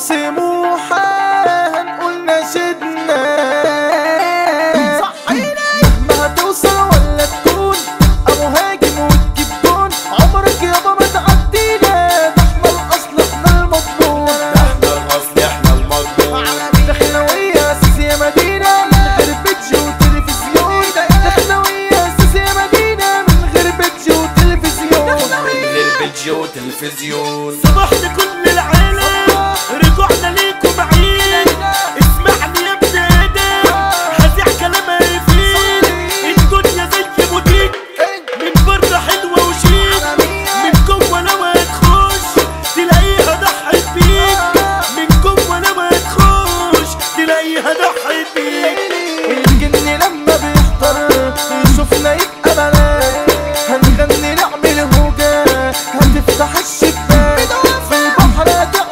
سموحة هنقول نشدنا مهما هتوصل ولا تكون ابو هاجم وتجيب جون عمرك يابا ما تعدينا ده احنا الاصل احنا المضمون احنا الاصل احنا المضمون دخلوية اساس يا مدينة من غير بيتش وتلفزيون دخلوية اساس يا مدينة من غير بيتش وتلفزيون غير بيتجي وتلفزيون صبحت كل العالم رجعنا ليكم عيد اسمعني يا ابن ادم هزيع كلام هيفيد الدنيا زي بوتيك من بره حلوه وشيك من جوه لما تخش تلاقيها ضحت بيك من جوه لما تخش تلاقيها ضحت بيك الجن لما بيحضر يشوفنا يبقى بلاك هنغني نعمل هوجة هتفتح الشباك في البحر هتعمل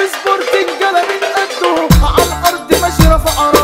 سبورتنج انا من قده على الارض ماشي رافع